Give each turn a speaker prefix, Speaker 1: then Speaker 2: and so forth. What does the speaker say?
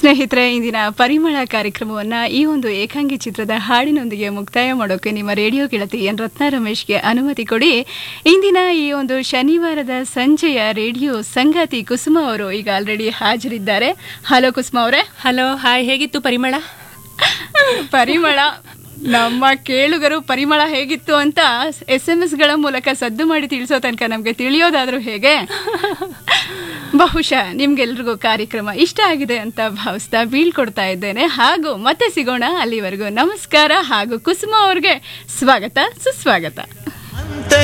Speaker 1: ಸ್ನೇಹಿತರೆ ಇಂದಿನ ಪರಿಮಳ ಕಾರ್ಯಕ್ರಮವನ್ನ ಈ ಒಂದು ಏಕಾಂಗಿ ಚಿತ್ರದ ಹಾಡಿನೊಂದಿಗೆ ಮುಕ್ತಾಯ ಮಾಡೋಕೆ ನಿಮ್ಮ ರೇಡಿಯೋ ಗೆಳತಿ ಎನ್ ರತ್ನ ರಮೇಶ್ಗೆ ಅನುಮತಿ ಕೊಡಿ ಇಂದಿನ ಈ ಒಂದು ಶನಿವಾರದ ಸಂಜೆಯ ರೇಡಿಯೋ ಸಂಗಾತಿ ಕುಸುಮ ಅವರು ಈಗ ಆಲ್ರೆಡಿ ಹಾಜರಿದ್ದಾರೆ ಹಲೋ ಕುಸುಮ ಅವರೇ
Speaker 2: ಹಲೋ ಹಾಯ್ ಹೇಗಿತ್ತು ಪರಿಮಳ
Speaker 1: ಪರಿಮಳ ನಮ್ಮ ಕೇಳುಗರು ಪರಿಮಳ ಹೇಗಿತ್ತು ಅಂತ ಎಸ್ ಎಂ ಎಸ್ ಗಳ ಮೂಲಕ ಸದ್ದು ಮಾಡಿ ತಿಳಿಸೋ ತನಕ ನಮ್ಗೆ ತಿಳಿಯೋದಾದ್ರೂ ಹೇಗೆ ಬಹುಶಃ ನಿಮ್ಗೆಲ್ರಿಗೂ ಕಾರ್ಯಕ್ರಮ ಇಷ್ಟ ಆಗಿದೆ ಅಂತ ಭಾವಿಸ್ತಾ ಬೀಳ್ಕೊಡ್ತಾ ಇದ್ದೇನೆ ಹಾಗೂ ಮತ್ತೆ ಸಿಗೋಣ ಅಲ್ಲಿವರೆಗೂ ನಮಸ್ಕಾರ ಹಾಗೂ ಕುಸುಮ ಅವ್ರಿಗೆ ಸ್ವಾಗತ ಸುಸ್ವಾಗತ